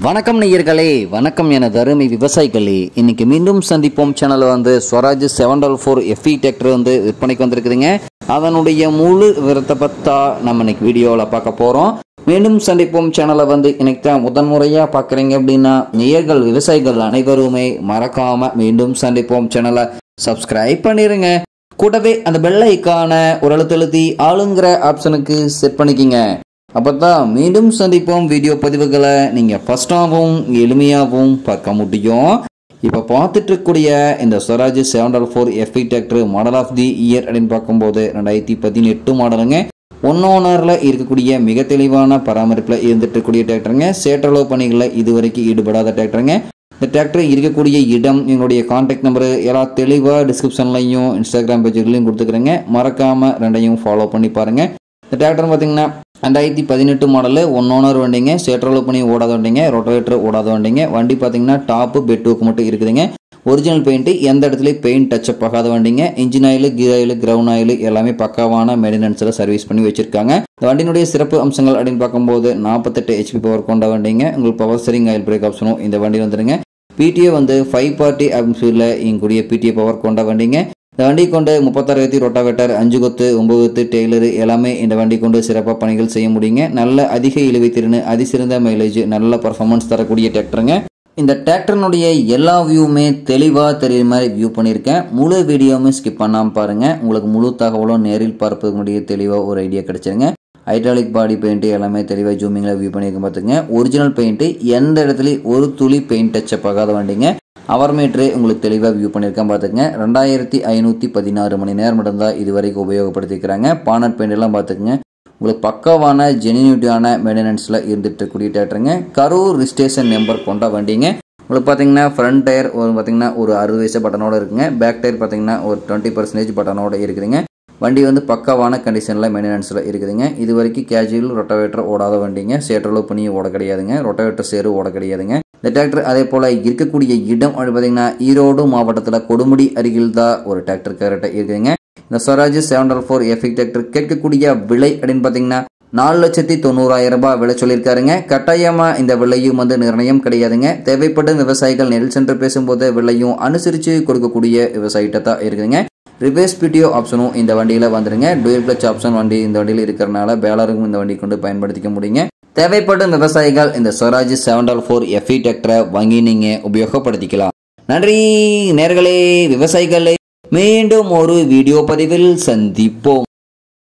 வணக்கம் நேயர்களே வணக்கம் என தருமை விவசாயிகளே இன்னைக்கு மீண்டும் சந்திப்போம் சேனல் வந்து Swaraj seven double four FE tractor வந்து விற்பனைக்கு வந்திருக்குதுங்க அதனுடைய முழு விவரத்தை பத்தா நம்ம இன்னைக்கு வீடியோவில் பார்க்க போகிறோம் மீண்டும் சந்திப்போம் சேனலை வந்து இன்னைக்கு தான் முதன்முறையாக பார்க்குறீங்க அப்படின்னா நேயர்கள் விவசாயிகள் அனைவருமே மறக்காம மீண்டும் சந்திப்போம் சேனலை சப்ஸ்கிரைப் பண்ணிடுங்க கூடவே அந்த பெல் ஐக்கான ஒரு அழுத்தழுத்தி ஆளுங்கிற ஆப்ஷனுக்கு செட் பண்ணிக்கிங்க அப்பதான் மீண்டும் சந்திப்போம் வீடியோ பதிவுகளை நீங்கள் ஃபஸ்ட்டாகவும் எளிமையாகவும் பார்க்க முடியும் இப்போ பார்த்துட்டு இருக்கக்கூடிய இந்த Swaraj seven double four FI tractor model of the year அப்படின்னு பார்க்கும்போது ரெண்டாயிரத்தி பதினெட்டு மாடலுங்க ஒன் ஓனரில் இருக்கக்கூடிய மிக தெளிவான பராமரிப்பில் இருந்துட்டு இருக்கக்கூடிய டிராக்டருங்க சேற்றளவு பணிகளில் இதுவரைக்கும் ஈடுபடாத டிராக்டருங்க இந்த டிராக்டர் இருக்கக்கூடிய இடம் எங்களுடைய காண்டாக்ட் நம்பரு எல்லாம் தெளிவாக டிஸ்கிரிப்ஷன்லையும் இன்ஸ்டாகிராம் பேஜுகளையும் கொடுத்துக்கிறேங்க மறக்காமல் ரெண்டையும் ஃபாலோ பண்ணி பாருங்கள் இந்த டிராக்டர் பார்த்தீங்கன்னா ரெண்டாயிரத்தி பதினெட்டு மாடலு ஒன் ஓனர் வண்டிங்க சேற்றளவு பண்ணி ஓடாத வண்டிங்க ரொட்டவேட்டர் ஓடாத வண்டிங்க வண்டி பார்த்தீங்கன்னா டாப்பு பெட்டுக்கு மட்டும் இருக்குதுங்க ஒரிஜினல் பெயிண்ட்டு எந்த இடத்துலையும் பெயிண்ட் டச்சப் ஆகாத வண்டிங்க engine oil gear oil ground oil எல்லாமே பக்காவான மெயின்டெனன்ஸில் சர்வீஸ் பண்ணி வச்சிருக்காங்க இந்த வண்டியினுடைய சிறப்பு அம்சங்கள் அப்படின்னு பார்க்கும்போது நாற்பத்தெட்டு ஹெச்பி பவர் கொண்ட வண்டிங்க உங்களுக்கு பவர் ஸ்டரிங் ஆயில் பிரேக் ஆப்ஷனும் இந்த வண்டி வந்துருங்க பிடிஏ வந்து ஃபைவ் பார்ட்டி அட்மாஸ்பியரில் இங்கூடிய பிடிஏ பவர் கொண்ட வண்டிங்க இந்த வண்டி கொண்டு முப்பத்தாறு ஏற்றி ரொட்டாவேட்டர் அஞ்சு கொத்து ஒம்பது கொத்து டெய்லரு எல்லாமே இந்த வண்டி கொண்டு சிறப்பாக பணிகள் செய்ய முடியுங்க நல்ல அதிக இழுவை திறன் அதிசிறந்த மைலேஜ் நல்ல பர்ஃபார்மன்ஸ் தரக்கூடிய டிராக்டருங்க இந்த டிராக்டர்னுடைய எல்லா வியூவுமே தெளிவாக தெரியுற மாதிரி வியூ பண்ணியிருக்கேன் முழு வீடியோவுமே ஸ்கிப் பண்ணாமல் பாருங்கள் உங்களுக்கு முழு தகவலும் நேரில் பார்ப்பதுக்கு முடிய தெளிவாக ஒரு ஐடியா கிடைச்சிருங்க ஹைட்ராலிக் பாடி பெயிண்ட் எல்லாமே தெளிவாக ஜூமிங்கில் வியூ பண்ணியிருக்கேன் பார்த்துங்க ஒரிஜினல் பெயிண்ட்டு எந்த இடத்துலையும் ஒரு துளி பெயிண்ட் டச்சப் ஆகாத வண்டிங்க அவர் மீட்ரு உங்களுக்கு தெளிவாக வியூ பண்ணியிருக்கேன் பார்த்துக்கங்க ரெண்டாயிரத்தி ஐநூற்றி பதினாறு மணி நேரம் மட்டும்தான் இது வரைக்கும் உபயோகப்படுத்திக்கிறாங்க பானட் பெயிண்ட் எல்லாம் பார்த்துக்குங்க உங்களுக்கு பக்காவான ஜெனினியூட்டியான மெயின்டெனன்ஸில் இருந்துட்டு இருக்கக்கூடிய தேட்டருங்க கரூர் ரிஜிஸ்ட்ரேஷன் நம்பர் கொண்ட வண்டிங்க உங்களுக்கு பார்த்தீங்கன்னா ஃப்ரண்ட் டயர் ஒரு பார்த்தீங்கன்னா ஒரு அறுபது வயசு பட்டனோட இருக்குங்க பேக் டயர் பார்த்தீங்கன்னா ஒரு டுவெண்ட்டி பர்சன்டேஜ் பட்டனோட இருக்குதுங்க வண்டி வந்து பக்காவான கண்டிஷனில் மெயின்டெனன்ஸில் இருக்குதுங்க இது வரைக்கும் கேஜுவல் ரொட்டவேட்டர் ஓடாத வண்டிங்க சேற்றளவு பண்ணி ஓட கிடையாதுங்க ரொட்டவேட்டர் சேரு ஓட கிடையாதுங்க இந்த டிராக்டர் அதே போல் இருக்கக்கூடிய இடம் அப்படி பார்த்தீங்கன்னா ஈரோடு மாவட்டத்தில் கொடுமுடி அருகில் தான் ஒரு டிராக்டர் கரெக்டாக இருக்குதுங்க இந்த ஸ்வராஜ் செவன் டபுள் ஃபோர் எஃபிக் டிராக்டர் கேட்கக்கூடிய விலை அப்படின்னு பார்த்தீங்கன்னா நாலு லட்சத்தி தொண்ணூறாயிரம் ரூபாய் விலை சொல்லியிருக்காருங்க கட்டாயமாக இந்த விலையும் வந்து நிர்ணயம் கிடையாதுங்க தேவைப்படும் விவசாயிகள் நெல் சென்று பேசும்போது விலையும் அனுசரித்து கொடுக்கக்கூடிய விவசாயிட்ட தான் இருக்குதுங்க ரிவர்ஸ் பிடிஓ ஆப்ஷனும் இந்த வண்டியில் வந்துருங்க டூயல் கிளச் ஆப்ஷன் வண்டி இந்த வண்டியில் இருக்கிறனால பேலருக்கும் இந்த வண்டி கொண்டு பயன்படுத்திக்க முடியுங்க தேவைப்படும் விவசாயிகள் இந்த Swaraj seven double four FE டிராக்டரை வாங்கி நீங்கள் உபயோகப்படுத்திக்கலாம் நன்றி நேர்களே விவசாயிகளே மீண்டும் ஒரு வீடியோ பதிவில் சந்திப்போம்